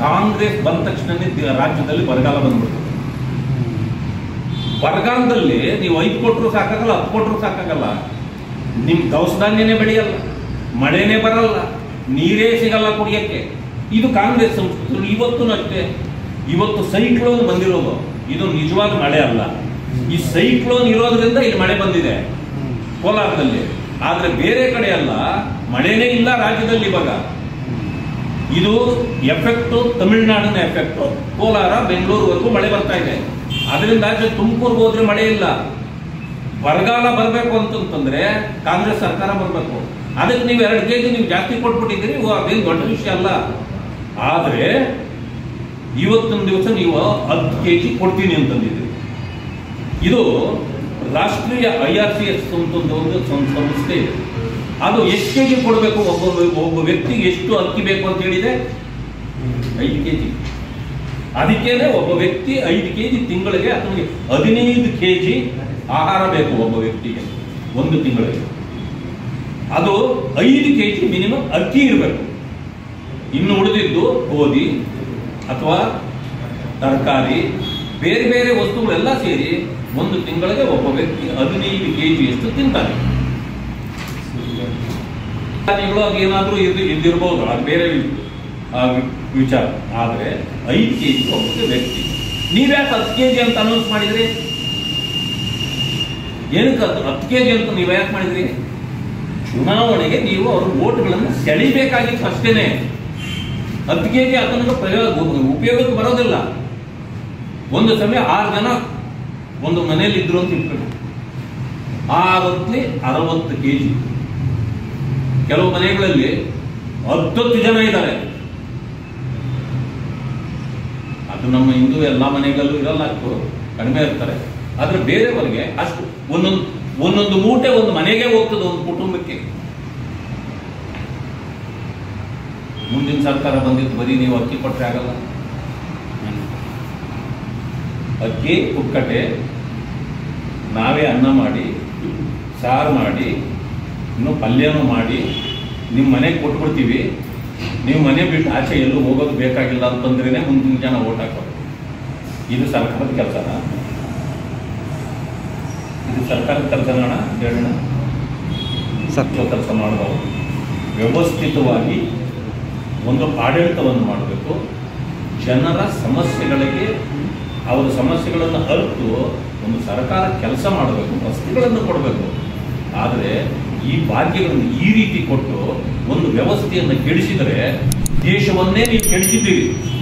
ಕಾಂಗ್ರೆಸ್ ಬಂದ ತಕ್ಷಣನೇ ದ- ರಾಜ್ಯದಲ್ಲಿ ಬರಗಾಲ ಬಂದ್ಬಿಡ್ತದೆ ಬರಗಾಲದಲ್ಲಿ ನೀವು ಐದು ಕೊಟ್ಟರು ಸಾಕಾಗಲ್ಲ ಹತ್ತು ಕೊಟ್ಟರು ಸಾಕಾಗಲ್ಲ ನಿಮ್ ದವಸ ಧಾನ್ಯನೇ ಬೆಳೆಯಲ್ಲ ಮಳೆನೇ ಬರಲ್ಲ ನೀರೇ ಸಿಗಲ್ಲ ಕುಡಿಯಕ್ಕೆ ಇದು ಕಾಂಗ್ರೆಸ್ ಸಂಸ್ಕೃತಿ ಇವತ್ತು ಅಷ್ಟೇ ಇವತ್ತು ಸೈಕ್ಲೋನ್ ಬಂದಿರೋದು ಇದು ನಿಜವಾದ ಮಳೆ ಅಲ್ಲ ಈ ಸೈಕ್ಲೋನ್ ಇರೋದ್ರಿಂದ ಇಲ್ಲಿ ಮಳೆ ಬಂದಿದೆ ಕೋಲಾರದಲ್ಲಿ ಆದ್ರೆ ಬೇರೆ ಕಡೆ ಅಲ್ಲ ಮಳೆನೇ ಇಲ್ಲ ರಾಜ್ಯದಲ್ಲಿ ಇವಾಗ ಇದು ಎಫೆಕ್ಟ್ ತಮಿಳುನಾಡಿನ ಎಫೆಕ್ಟ್ ಕೋಲಾರ ಬೆಂಗಳೂರುವರೆಗೂ ಮಳೆ ಬರ್ತಾ ಇದೆ ಅದರಿಂದ ತುಮಕೂರ್ಗೆ ಹೋದ್ರೆ ಮಳೆ ಇಲ್ಲ ಬರಗಾಲ ಬರಬೇಕು ಅಂತಂತಂದ್ರೆ ಕಾಂಗ್ರೆಸ್ ಸರ್ಕಾರ ಬರಬೇಕು ಅದಕ್ಕೆ ನೀವು ಎರಡು ಕೆಜಿ ನೀವು ಜಾಸ್ತಿ ಕೊಟ್ಬಿಟ್ಟಿದ್ದೀರಿ ಓ, ಅದೇನು ದೊಡ್ಡ ವಿಷಯ ಅಲ್ಲ ಆದ್ರೆ ಇವತ್ತೊಂದು ದಿವಸ ನೀವು ಹತ್ತು ಕೆ ಜಿ ಕೊಡ್ತೀನಿ ಅಂತಂದಿದ್ದೀರಿ ಇದು ರಾಷ್ಟ್ರೀಯ ಐ ಆರ್ ಸಿ ಎಸ್ ಅಂತ ಒಂದು ಸಂ- ಸಂಸ್ಥೆ ಇದೆ ಅದು ಎಷ್ಟು ಕೆ ಜಿ ಕೊಡಬೇಕು ಒಬ್ಬ ಒಬ್ಬ ವ್ಯಕ್ತಿಗೆ ಎಷ್ಟು ಅಕ್ಕಿ ಬೇಕು ಅಂತ ಹೇಳಿದೆ ಐದು ಕೆ ಜಿ ಅದಕ್ಕೇನೆ ಒಬ್ಬ ವ್ಯಕ್ತಿ ಐದು ಕೆ ಜಿ ತಿಂಗಳಿಗೆ ಅಥವಾ ಹದಿನೈದು ಕೆ ಜಿ ಆಹಾರ ಬೇಕು ಒಬ್ಬ ವ್ಯಕ್ತಿಗೆ ಒಂದು ತಿಂಗಳಿಗೆ ಅದು ಐದು ಕೆ ಜಿ ಮಿನಿಮಮ್ ಅಕ್ಕಿ ಇರಬೇಕು ಇನ್ನು ಉಳಿದಿದ್ದು ಗೋಧಿ ಅಥವಾ ತರಕಾರಿ ಬೇರೆ ಬೇರೆ ವಸ್ತುಗಳೆಲ್ಲ ಸೇರಿ ಒಂದು ತಿಂಗಳಿಗೆ ಒಬ್ಬ ವ್ಯಕ್ತಿ ಹದಿನೈದು ಕೆ ಜಿಯಷ್ಟು ತಿಂತಾನೆ ಧಾನ್ಯಗಳು ಅದು ಏನಾದರೂ ಇದು ಇದ್ದಿರ್ಬೋದು ಅದು ಬೇರೆ ವಿ- ಆ ವಿ- ವಿಚಾರ ಆದರೆ ಐದು ಕೆ ಜಿ ಒಬ್ಬ ವ್ಯಕ್ತಿ ನೀವ್ಯಾಕೆ ಹತ್ತು ಕೆ ಜಿ ಅಂತ ಅನೌನ್ಸ್ ಮಾಡಿದ್ರಿ ಏನಕ್ಕೆ ಹತ್ತು ಹತ್ತು ಕೆ ಜಿ ಅಂತ ನೀವು ಯಾಕೆ ಮಾಡಿದ್ರಿ ಚುನಾವಣೆಗೆ ನೀವು ಅವ್ರ ಓಟ್ಗಳನ್ನು ಸೆಳಿಬೇಕಾಗಿತ್ತು ಅಷ್ಟೇನೆ ಹತ್ತು ಕೆ ಜಿ ಅದನ್ನು ಪ್ರಯೋಗ ಉಪಯೋಗಕ್ಕೆ ಬರೋದಿಲ್ಲ ಒಂದು ಸಮಯ ಆರು ಜನ ಒಂದು ಮನೆಯಲ್ಲಿ ಇದ್ರು ಅಂತ ಇಟ್ಕೊಳ್ಳಿ ಆರತ್ಲಿ ಅರವತ್ತು ಕೆ ಜಿ ಕೆಲವು ಮನೆಗಳಲ್ಲಿ ಹತ್ತತ್ತು ಜನ ಇದ್ದಾರೆ ಅದು ನಮ್ಮ ಹಿಂದೂ ಎಲ್ಲ ಮನೆಗಳಲ್ಲೂ ಇರಲ್ಲ ಅಷ್ಟು ಕಡಿಮೆ ಇರ್ತಾರೆ ಆದ್ರೆ ಬೇರೆಯವರಿಗೆ ಅಷ್ಟು ಒಂದೊಂದು ಒಂದೊಂದು ಮೂಟೆ ಒಂದು ಮನೆಗೆ ಹೋಗ್ತದೆ ಒಂದು ಕುಟುಂಬಕ್ಕೆ ಮುಂದಿನ ಸರ್ಕಾರ ಬಂದಿದ್ದು ಬರೀ ನೀವು ಅಕ್ಕಿ ಕೊಟ್ಟರೆ ಆಗಲ್ಲ ಅಕ್ಕಿ ಕುಕ್ಕಟೆ ನಾವೇ ಅನ್ನ ಮಾಡಿ ಸಾರು ಮಾಡಿ ಇನ್ನು ಪಲ್ಯನೂ ಮಾಡಿ ನಿಮ್ಮ ಮನೆಗೆ ಕೊಟ್ಬಿಡ್ತೀವಿ ನೀವು ಮನೆ ಬಿಟ್ಟು ಆಚೆ ಎಲ್ಲೂ ಹೋಗೋದು ಬೇಕಾಗಿಲ್ಲ ಅಂತಂದ್ರೇನೆ ಮುಂದಿನ ಜನ ಓಟ್ ಹಾಕೋದು ಇದು ಸರ್ಕಾರದ ಕೆಲಸನ ಇದು ಸರ್ಕಾರದ ಕೆಲಸನ ಹೇಳೋಣ ಸತ್ವ ಕೆಲಸ ಮಾಡಿದವರು ವ್ಯವಸ್ಥಿತವಾಗಿ ಒಂದು ಆಡಳಿತವನ್ನು ಮಾಡಬೇಕು ಜನರ ಸಮಸ್ಯೆಗಳಿಗೆ ಅವರ ಸಮಸ್ಯೆಗಳನ್ನು ಅರಿತು ಒಂದು ಸರ್ಕಾರ ಕೆಲಸ ಮಾಡಬೇಕು ರಸ್ತೆಗಳನ್ನು ಕೊಡಬೇಕು ಆದರೆ ಈ ಭಾಗ್ಯಗಳನ್ನು ಈ ರೀತಿ ಕೊಟ್ಟು ಒಂದು ವ್ಯವಸ್ಥೆಯನ್ನು ಕೆಡಿಸಿದರೆ ದೇಶವನ್ನೇ ನೀವು ಕೆಡಿಸಿದ್ದೀರಿ